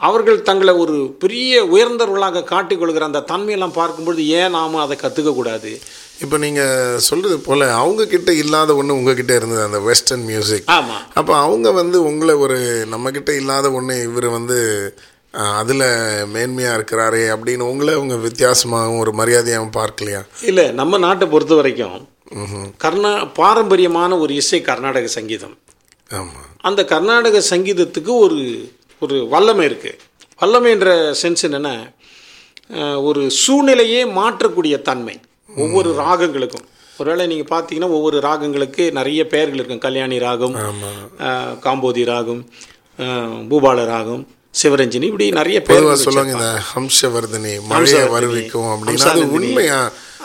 அவர்கள் தங்களை ஒரு பெரிய உயர்ந்தவர்களாக காட்டிக்கொள்கிற அந்த தன்மையெல்லாம் பார்க்கும்பொழுது ஏன் நாம் அதை கற்றுக்கக்கூடாது இப்போ நீங்கள் சொல்கிறது போல் அவங்க கிட்ட இல்லாத ஒன்று உங்ககிட்ட இருந்தது அந்த வெஸ்டர்ன் மியூசிக் ஆமாம் அப்போ அவங்க வந்து உங்களை ஒரு நம்மக்கிட்ட இல்லாத ஒன்று இவர் வந்து அதில் மேன்மையாக இருக்கிறாரே அப்படின்னு உங்களை அவங்க வித்தியாசமாகவும் ஒரு மரியாதையாகவும் பார்க்கலையா இல்லை நம்ம நாட்டை பொறுத்த வரைக்கும் கர்நா பாரம்பரியமான ஒரு இசை கர்நாடக சங்கீதம் ஆமாம் அந்த கர்நாடக சங்கீதத்துக்கு ஒரு ஒரு வல்லமை இருக்குது வல்லமை என்ற சென்ஸ் என்னென்னா அஹ், ஒரு சூழ்நிலையே மாற்றக்கூடிய தன்மை ஒவ்வொரு ராகங்களுக்கும் ஒருவேளை நீங்கள் பார்த்தீங்கன்னா ஒவ்வொரு ராகங்களுக்கு நிறைய பெயர்கள் இருக்கும் கல்யாணி ராகம் ஆமாம் அஹ், காம்போதி ராகம் அஹ், பூபால ராகம் சிவரஞ்சனி இப்படி நிறைய பொதுவாக பெயர்கள் சொல்லுவாங்க இந்த ஹம்சவர்தினி மழையை வருவிக்கும் அப்படின்னா அது ஹம்சானந்தினி. உண்மையா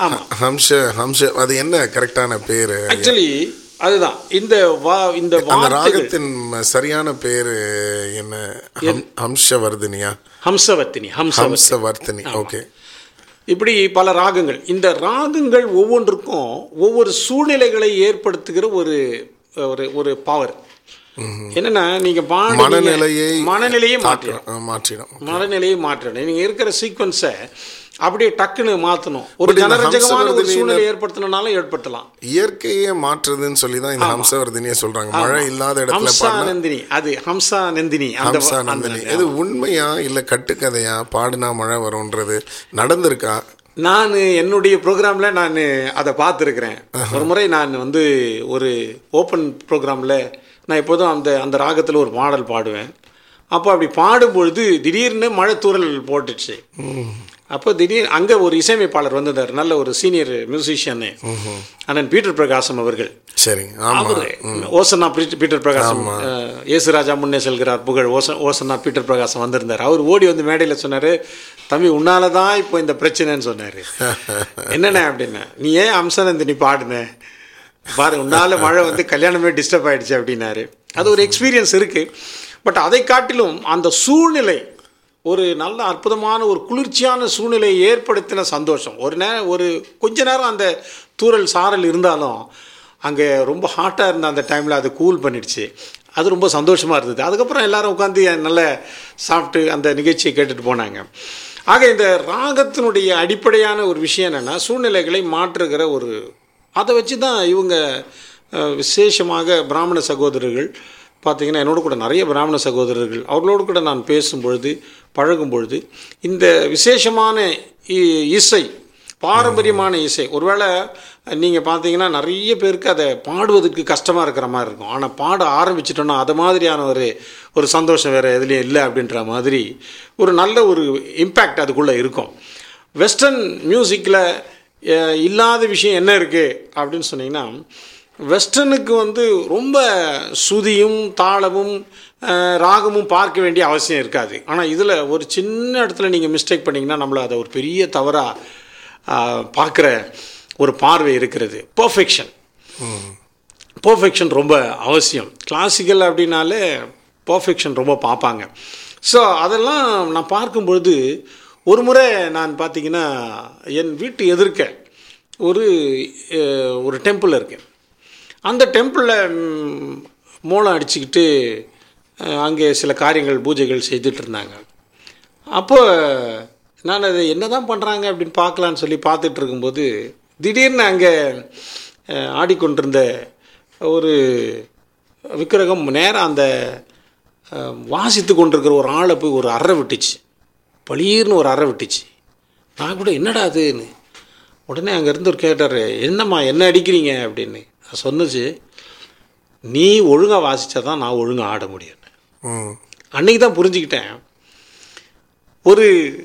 ஹம்ச ஹம்ச அது என்ன கரெக்டான பேர் ஆக்சுவலி அதுதான் இந்த வா இந்த அந்த வார்த்தைகள் ராகத்தின் சரியான பேர் என்ன ஹம்- ஹம்சவர்தினியா ஹம்சவர்த்தினி ஹம்சவர்த்தினி ஹம்சவர்த்தினி ஓகே இப்படி பல ராகங்கள் இந்த ராகங்கள் ஒவ்வொன்றுக்கும் ஒவ்வொரு சூழ்நிலைகளை ஏற்படுத்துகிற ஒரு ஒரு ஒரு பவர் என்னன்னா நீங்க பாடுனீங்க- மனநிலையை மனநிலையை மாற்றணும் ஆ, மாற்றிடும் மனநிலையை மாற்றணும் நீங்க இருக்கிற சீக்வன்ஸை அப்படியே டக்குன்னு மாற்றணும் ஒரு But இந்த ஜனரஞ்சகமான ஒரு ஹம்சவர்தினியில- சூழ்நிலை ஏற்படுத்தணும்னாலும் ஏற்படுத்தலாம் இயற்கையே மாற்றுதுன்னு சொல்லி தான் இந்த ஹம்சவர்தினியே சொல்றாங்க மழை இல்லாத இடத்துல ஹம்சா நந்தினி அது ஹம்சா நந்தினி அந்த ஹம்சா நந்தினி இது உண்மையா இல்ல கட்டுக்கதையா பாடுனா மழை வரும்ன்றது நடந்திருக்கா நான் என்னுடைய ப்ரோக்ராமில் நான் அதை பார்த்துருக்குறேன் ஒரு முறை நான் வந்து ஒரு ஓப்பன் ப்ரோக்ராமில் நான் எப்போதும் அந்த அந்த ராகத்தில் ஒரு பாடல் பாடுவேன் அப்போ அப்படி பாடும்பொழுது திடீர்னு மழை தூறல் போட்டுச்சு அப்போ திடீர் அங்கே ஒரு இசையமைப்பாளர் வந்திருந்தார் நல்ல ஒரு சீனியர் மியூசிஷியனு அண்ணன் பீட்டர் பிரகாசம் அவர்கள் சரிங்க ஆமா அவரு ஓசனா பீட்டர் பீட்டர் பிரகாசம் அஹ், இயேசுராஜா முன்னே செல்கிறார் புகழ் ஓச ஓசனா பீட்டர் பிரகாசம் வந்திருந்தார் அவர் ஓடி வந்து மேடையில் சொன்னார் தம்பி உன்னால தான் இப்போ இந்த பிரச்சனைன்னு சொன்னார் என்னண்ணே அப்படின்னா நீ ஏன் அம்சநந்தினி பாடுன பாரு உன்னால மழை வந்து கல்யாணமே டிஸ்டர்ப் ஆயிடுச்சு அப்படின்னாரு அது ஒரு எக்ஸ்பீரியன்ஸ் இருக்குது பட் அதை காட்டிலும் அந்த சூழ்நிலை ஒரு நல்ல அற்புதமான ஒரு குளிர்ச்சியான சூழ்நிலையை ஏற்படுத்தின சந்தோஷம் ஒரு நே ஒரு கொஞ்ச நேரம் அந்த தூறல் சாரல் இருந்தாலும் அங்கே ரொம்ப ஹாட்டாக இருந்த அந்த டைமில் அது கூல் பண்ணிடுச்சு அது ரொம்ப சந்தோஷமாக இருந்தது அதுக்கப்புறம் எல்லாரும் உட்காந்து நல்ல சாப்பிட்டு அந்த நிகழ்ச்சியை கேட்டுட்டு போனாங்க ஆக இந்த ராகத்தினுடைய அடிப்படையான ஒரு விஷயம் என்னென்னா சூழ்நிலைகளை மாற்றுகிற ஒரு அதை வச்சு தான் இவங்க அஹ், விசேஷமாக பிராமண சகோதரர்கள் பார்த்தீங்கன்னா என்னோட கூட நிறைய பிராமண சகோதரர்கள் அவர்களோடு கூட நான் பேசும்பொழுது பழகும் பொழுது இந்த விசேஷமான இ- இசை பாரம்பரியமான இசை ஒருவேளை நீங்கள் பார்த்தீங்கன்னா நிறைய பேருக்கு அதை பாடுவதற்கு கஷ்டமாக இருக்கிற மாதிரி இருக்கும் ஆனால் பாட ஆரம்பிச்சிட்டோன்னா அது மாதிரியான ஒரு ஒரு சந்தோஷம் வேறு எதுலேயும் இல்லை அப்படின்ற மாதிரி ஒரு நல்ல ஒரு இம்பேக்ட் அதுக்குள்ளே இருக்கும் வெஸ்டர்ன் மியூசிக்கில் இல்லாத விஷயம் என்ன இருக்குது அப்படின்னு சொன்னீங்கன்னா வெஸ்டர்னுக்கு வந்து ரொம்ப சுதியும் தாளமும் அஹ், ராகமும் பார்க்க வேண்டிய அவசியம் இருக்காது ஆனால் இதில் ஒரு சின்ன இடத்துல நீங்கள் மிஸ்டேக் பண்ணிங்கன்னா நம்மளை அதை ஒரு பெரிய தவறாக பார்க்குற ஒரு பார்வை இருக்கிறது பர்ஃபெக்ஷன் பர்ஃபெக்ஷன் ரொம்ப அவசியம் கிளாசிக்கல் அப்படின்னாலே பர்ஃபெக்ஷன் ரொம்ப பார்ப்பாங்க ஸோ அதெல்லாம் நான் பார்க்கும்பொழுது ஒரு முறை நான் பார்த்தீங்கன்னா என் வீட்டு எதிர்க்க ஒரு அஹ், ஒரு டெம்பிள் இருக்கு அந்த டெம்பிளில் மூலம் அடிச்சுக்கிட்டு அஹ், அங்கே சில காரியங்கள் பூஜைகள் செய்துட்டு இருந்தாங்க அப்போ நான் அதை என்ன தான் பண்ணுறாங்க அப்படின்னு பார்க்கலான்னு சொல்லி பார்த்துட்டு இருக்கும்போது திடீர்னு அங்கே அஹ், ஆடிக்கொண்டிருந்த ஒரு விக்கிரகம் நேராக அந்த அஹ், வாசித்து கொண்டிருக்கிற ஒரு ஆளை போய் ஒரு அறை விட்டுச்சு பளீர்னு ஒரு அறை விட்டுச்சு நான் கூட என்னடா அதுன்னு உடனே அங்கேருந்து ஒரு கேட்டார் என்னம்மா என்ன அடிக்கிறீங்க அப்படின்னு நான் சொன்னுச்சு நீ ஒழுங்காக வாசித்தா தான் நான் ஒழுங்காக ஆட முடியும் ம் அன்னைக்கு தான் புரிஞ்சுக்கிட்டேன் ஒரு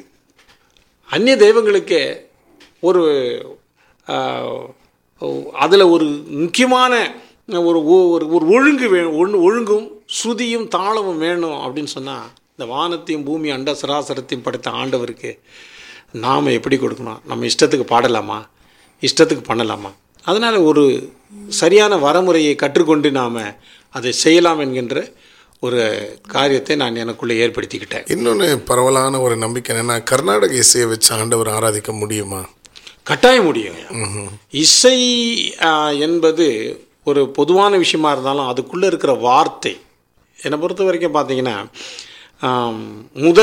அந்நிய தெய்வங்களுக்கு ஒரு அதில் ஒரு முக்கியமான ஒரு ஒ- ஒரு ஒரு ஒழுங்கு வேணும் ஒன்று ஒழுங்கும் ஸ்ருதியும் தாளமும் வேணும் அப்படின்னு சொன்னால் இந்த வானத்தையும் பூமி அண்ட சராசரத்தையும் படைத்த ஆண்டவருக்கு நாம் எப்படி கொடுக்கணும் நம்ம இஷ்டத்துக்கு பாடலாமா இஷ்டத்துக்கு பண்ணலாமா அதனால் ஒரு சரியான வரமுறையை கற்றுக்கொண்டு நாம் அதை செய்யலாம் என்கின்ற ஒரு காரியத்தை நான் எனக்குள்ளே ஏற்படுத்திக்கிட்டேன் இன்னொன்று பரவலான ஒரு நம்பிக்கை என்னன்னா கர்நாடக இசையை வச்சு ஆண்டவர் ஆராதிக்க முடியுமா கட்டாயம் முடியுங்க இசை ஆ, என்பது ஒரு பொதுவான விஷயமா இருந்தாலும் அதுக்குள்ளே இருக்கிற வார்த்தை என்னை பொறுத்த வரைக்கும் பார்த்தீங்கன்னா ஆம், முதல்